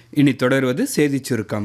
இனி தொடர்வது செய்திச் சுருக்கம்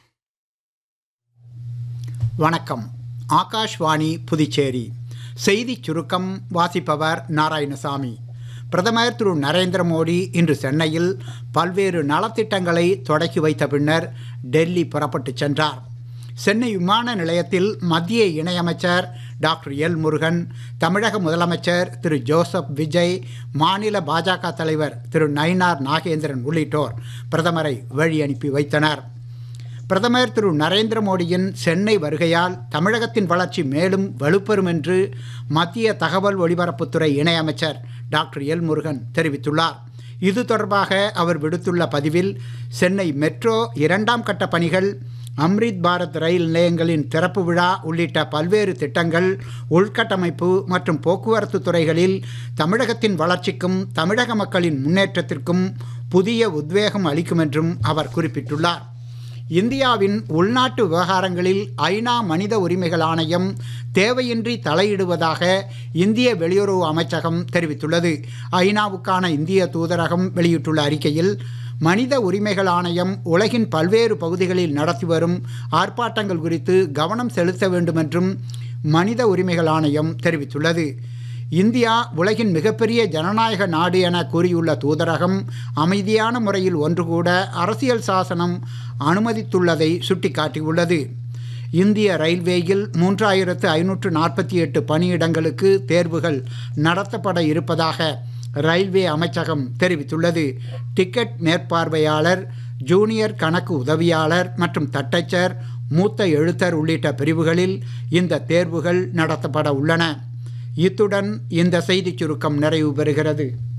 வணக்கம் ஆகாஷ்வாணி புதுச்சேரி செய்திச் சுருக்கம் வாசிப்பவர் நாராயணசாமி பிரதமர் திரு நரேந்திர மோடி இன்று சென்னையில் பல்வேறு நலத்திட்டங்களை தொடக்கி வைத்த பின்னர் டெல்லி புறப்பட்டுச் சென்றார் சென்னை விமான நிலையத்தில் மத்திய இணையமைச்சர் டாக்டர் எல் முருகன் தமிழக முதலமைச்சர் திரு ஜோசப் விஜய் மாநில பாஜக தலைவர் திரு நயினார் நாகேந்திரன் உள்ளிட்டோர் பிரதமரை வழி அனுப்பி வைத்தனர் பிரதமர் திரு நரேந்திர மோடியின் சென்னை வருகையால் தமிழகத்தின் வளர்ச்சி மேலும் வலுப்பெறும் என்று மத்திய தகவல் ஒலிபரப்புத்துறை இணையமைச்சர் டாக்டர் எல் முருகன் தெரிவித்துள்ளார் இது தொடர்பாக அவர் விடுத்துள்ள பதிவில் சென்னை மெட்ரோ இரண்டாம் கட்ட பணிகள் அம்ரித் பாரத் ரயில் நிலையங்களின் திறப்பு விழா உள்ளிட்ட பல்வேறு திட்டங்கள் உள்கட்டமைப்பு மற்றும் போக்குவரத்து துறைகளில் தமிழகத்தின் வளர்ச்சிக்கும் தமிழக மக்களின் முன்னேற்றத்திற்கும் புதிய உத்வேகம் அளிக்கும் என்றும் அவர் குறிப்பிட்டுள்ளார் இந்தியாவின் உள்நாட்டு விவகாரங்களில் ஐநா மனித உரிமைகள் ஆணையம் தேவையின்றி தலையிடுவதாக இந்திய வெளியுறவு அமைச்சகம் தெரிவித்துள்ளது ஐநாவுக்கான இந்திய தூதரகம் வெளியிட்டுள்ள அறிக்கையில் மனித உரிமைகள் ஆணையம் உலகின் பல்வேறு பகுதிகளில் நடத்தி வரும் ஆர்ப்பாட்டங்கள் குறித்து கவனம் செலுத்த வேண்டும் என்றும் மனித உரிமைகள் ஆணையம் தெரிவித்துள்ளது இந்தியா உலகின் மிகப்பெரிய ஜனநாயக நாடு என கூறியுள்ள தூதரகம் அமைதியான முறையில் ஒன்று கூட அரசியல் சாசனம் அனுமதித்துள்ளதை சுட்டிக்காட்டியுள்ளது இந்திய ரயில்வேயில் மூன்றாயிரத்து ஐநூற்று நாற்பத்தி எட்டு பணியிடங்களுக்கு தேர்வுகள் நடத்தப்பட இருப்பதாக ரயில்வே அமைச்சகம் தெரிவித்துள்ளது டிக்கெட் மேற்பார்வையாளர் ஜூனியர் கணக்கு உதவியாளர் மற்றும் தட்டச்சர் மூத்த எழுத்தர் உள்ளிட்ட பிரிவுகளில் இந்த தேர்வுகள் நடத்தப்பட உள்ளன இத்துடன் இந்த செய்திச் சுருக்கம் நிறைவு பெறுகிறது